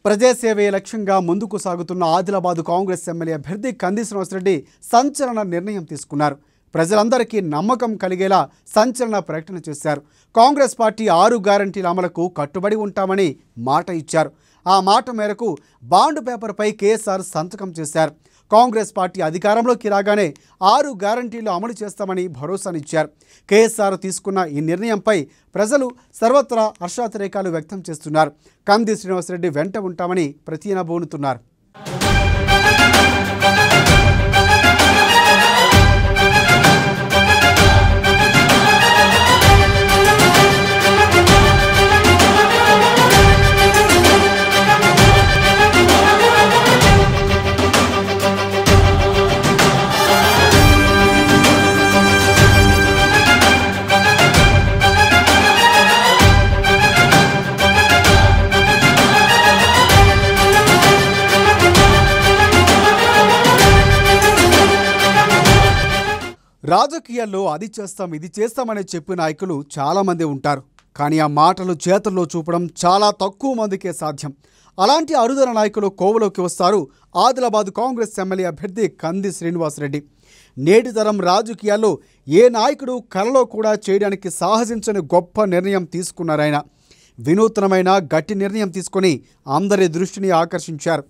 ప్రజాసేవే లక్ష్యంగా ముందుకు సాగుతున్న ఆదిలాబాద్ కాంగ్రెస్ ఎమ్మెల్యే అభ్యర్థి కంది శ్రీనివాసరెడ్డి సంచలన నిర్ణయం తీసుకున్నారు ప్రజలందరికీ నమ్మకం కలిగేలా సంచలన ప్రకటన చేశారు కాంగ్రెస్ పార్టీ ఆరు గ్యారంటీల అమలుకు కట్టుబడి ఉంటామని మాట ఇచ్చారు ఆ మాట మేరకు బాండ్ పేపర్పై కేఎస్ఆర్ సంతకం చేశారు కాంగ్రెస్ పార్టీ అధికారంలోకి రాగానే ఆరు గ్యారంటీలు అమలు చేస్తామని భరోసానిచ్చారు కేఎస్ఆర్ తీసుకున్న ఈ నిర్ణయంపై ప్రజలు సర్వత్రా హర్షాతిరేకాలు వ్యక్తం చేస్తున్నారు కంది శ్రీనివాసరెడ్డి వెంట ఉంటామని ప్రతినబోనుతున్నారు రాజకీయాల్లో అది చేస్తాం ఇది చేస్తామని చెప్పే నాయకులు చాలామంది ఉంటారు కానీ ఆ మాటలు చేతల్లో చూపడం చాలా తక్కువ మందికే సాధ్యం అలాంటి అరుదైన నాయకులు కోవలోకి వస్తారు ఆదిలాబాద్ కాంగ్రెస్ ఎమ్మెల్యే అభ్యర్థి కంది శ్రీనివాసరెడ్డి నేటి తరం రాజకీయాల్లో ఏ నాయకుడు కలలో కూడా చేయడానికి సాహసించని గొప్ప నిర్ణయం తీసుకున్నారాయన వినూత్నమైన గట్టి నిర్ణయం తీసుకొని అందరి దృష్టిని ఆకర్షించారు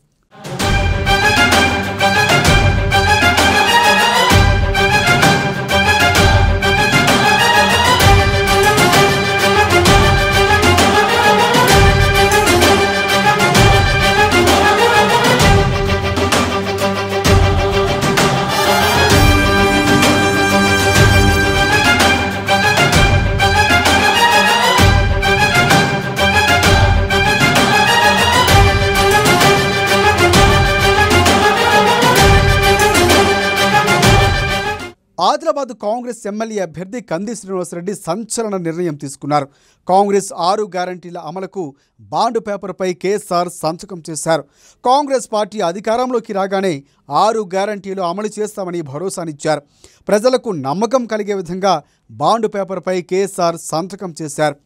ఆదిలాబాద్ కాంగ్రెస్ ఎమ్మెల్యే అభ్యర్థి కంది శ్రీనివాసరెడ్డి సంచలన నిర్ణయం తీసుకున్నారు కాంగ్రెస్ ఆరు గ్యారంటీల అమలుకు బాండ్ పేపర్పై కేఎస్ఆర్ సంతకం చేశారు కాంగ్రెస్ పార్టీ అధికారంలోకి రాగానే ఆరు గ్యారంటీలు అమలు చేస్తామని భరోసానిచ్చారు ప్రజలకు నమ్మకం కలిగే విధంగా బాండ్ పేపర్పై కేఎస్ఆర్ సంతకం చేశారు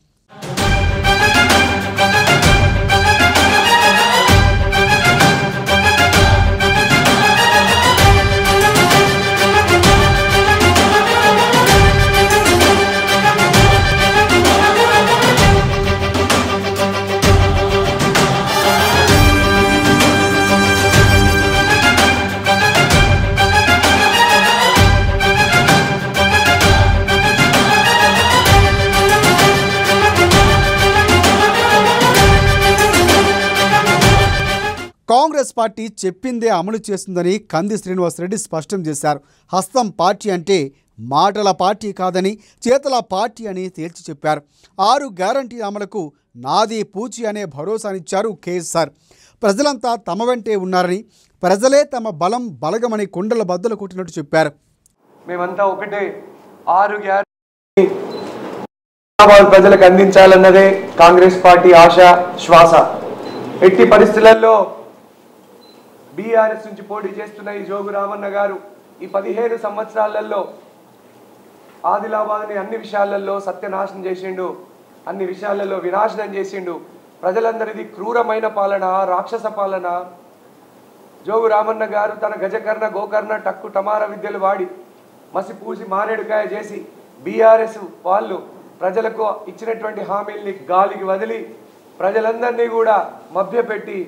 కాంగ్రెస్ పార్టీ చెప్పిందే అమలు చేస్తుందని కంది శ్రీనివాసరెడ్డి స్పష్టం చేశారు హస్తం పార్టీ అంటే మాటల పార్టీ కాదని చేతల పార్టీ అని తేల్చి చెప్పారు ఆరు గ్యారంటీ అమలుకు నాది పూచి అనే భరోసానిచ్చారు కేఎస్ఆర్ ప్రజలంతా తమ వెంటే ఉన్నారని ప్రజలే తమ బలం బలగమని కుండల బద్దలు కొట్టినట్టు చెప్పారు మేమంతా ఒకటే ఆరు గ్యారెంటీ హైదరాబాద్ ప్రజలకు అందించాలన్నదే కాంగ్రెస్ పార్టీ ఆశ శ్వాస ఎట్టి పరిస్థితులలో బీఆర్ఎస్ నుంచి పోటీ చేస్తున్న ఈ జోగు రామన్న గారు ఈ పదిహేను సంవత్సరాలలో ఆదిలాబాద్ని అన్ని విషయాలలో సత్యనాశనం చేసిండు అన్ని విషయాలలో వినాశనం చేసిండు ప్రజలందరిది క్రూరమైన పాలన రాక్షస పాలన జోగు రామన్న గారు తన గజకర్ణ గోకర్ణ టక్కు టమార విద్యలు వాడి మసి పూసి మారేడుకాయ చేసి బీఆర్ఎస్ వాళ్ళు ప్రజలకు ఇచ్చినటువంటి హామీల్ని గాలికి వదిలి ప్రజలందరినీ కూడా మభ్యపెట్టి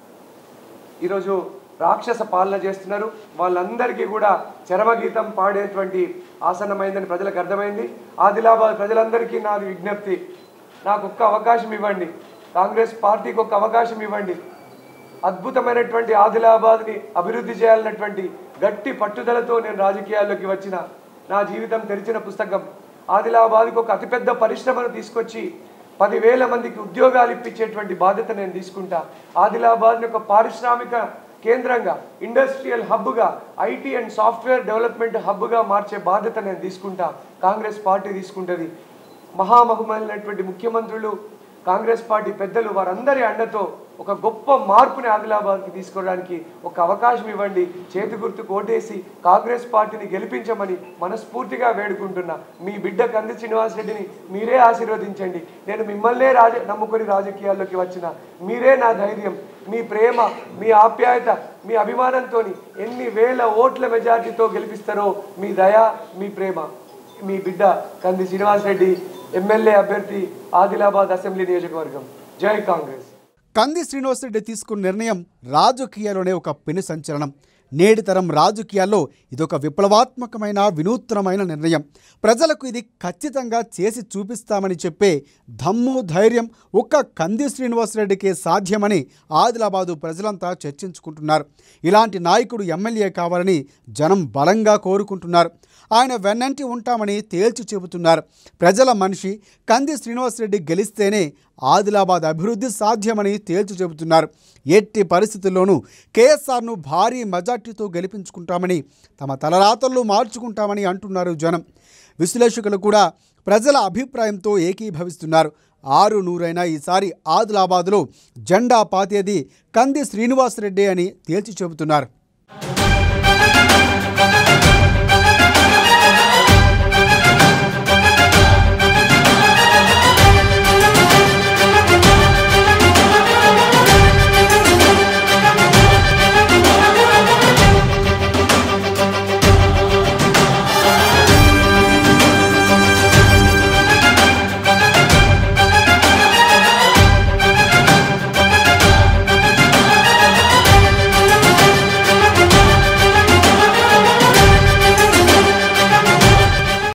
ఈరోజు రాక్షస పాలన చేస్తున్నారు వాళ్ళందరికీ కూడా చరమగీతం పాడేటువంటి ఆసన్నమైందని ప్రజలకు అర్థమైంది ఆదిలాబాద్ ప్రజలందరికీ నాది విజ్ఞప్తి నాకు ఒక్క అవకాశం ఇవ్వండి కాంగ్రెస్ పార్టీకి ఒక అవకాశం ఇవ్వండి అద్భుతమైనటువంటి ఆదిలాబాద్ని అభివృద్ధి చేయాలన్నటువంటి గట్టి పట్టుదలతో నేను రాజకీయాల్లోకి వచ్చిన నా జీవితం తెరిచిన పుస్తకం ఆదిలాబాద్కి ఒక అతిపెద్ద పరిశ్రమను తీసుకొచ్చి పదివేల మందికి ఉద్యోగాలు ఇప్పించేటువంటి బాధ్యత నేను తీసుకుంటా ఆదిలాబాద్ని ఒక పారిశ్రామిక కేంద్రంగా ఇండస్ట్రియల్ హబ్గా ఐటీ అండ్ సాఫ్ట్వేర్ డెవలప్మెంట్ హబ్గా మార్చే బాధ్యత నేను తీసుకుంటా కాంగ్రెస్ పార్టీ తీసుకుంటుంది మహామహుమైనటువంటి ముఖ్యమంత్రులు కాంగ్రెస్ పార్టీ పెద్దలు వారందరి అండతో ఒక గొప్ప మార్పుని ఆదిలాబాద్కి తీసుకోవడానికి ఒక అవకాశం ఇవ్వండి చేతి గుర్తు కోటేసి కాంగ్రెస్ పార్టీని గెలిపించమని మనస్ఫూర్తిగా వేడుకుంటున్నా మీ బిడ్డ కంది శ్రీనివాస్ రెడ్డిని మీరే ఆశీర్వదించండి నేను మిమ్మల్నే రాజ నమ్ముకొని రాజకీయాల్లోకి వచ్చిన మీరే నా ధైర్యం మీ ప్రేమ మీ ఆప్యాయత మీ అభిమానంతో ఎన్ని వేల ఓట్ల మెజార్టీతో గెలిపిస్తారో మీ దయ మీ ప్రేమ మీ బిడ్డ కంది శ్రీనివాస్ రెడ్డి ఎమ్మెల్యే అభ్యర్థి ఆదిలాబాద్ అసెంబ్లీ నియోజకవర్గం జై కాంగ్రెస్ కంది శ్రీనివాసరెడ్డి తీసుకున్న నిర్ణయం రాజకీయాల్లోనే ఒక పెను సంచలనం నేటి తరం రాజకీయాల్లో ఇదొక విప్లవాత్మకమైన వినూత్నమైన నిర్ణయం ప్రజలకు ఇది ఖచ్చితంగా చేసి చూపిస్తామని చెప్పే దమ్ము ధైర్యం ఒక్క కంది శ్రీనివాసరెడ్డికే సాధ్యమని ఆదిలాబాదు ప్రజలంతా చర్చించుకుంటున్నారు ఇలాంటి నాయకుడు ఎమ్మెల్యే కావాలని జనం బలంగా కోరుకుంటున్నారు ఆయన వెన్నంటి ఉంటామని తేల్చి చెబుతున్నారు ప్రజల మనిషి కంది శ్రీనివాసరెడ్డి గెలిస్తేనే ఆదిలాబాద్ అభివృద్ధి సాధ్యమని తేల్చి చెబుతున్నారు ఎట్టి పరిస్థితుల్లోనూ కేఎస్ఆర్ను భారీ మెజార్టీతో గెలిపించుకుంటామని తమ తలరాతల్లో మార్చుకుంటామని అంటున్నారు జనం విశ్లేషకులు కూడా ప్రజల అభిప్రాయంతో ఏకీభవిస్తున్నారు ఆరు నూరైనా ఈసారి ఆదిలాబాద్లో జెండా పాతేది కంది శ్రీనివాసరెడ్డి అని తేల్చి చెబుతున్నారు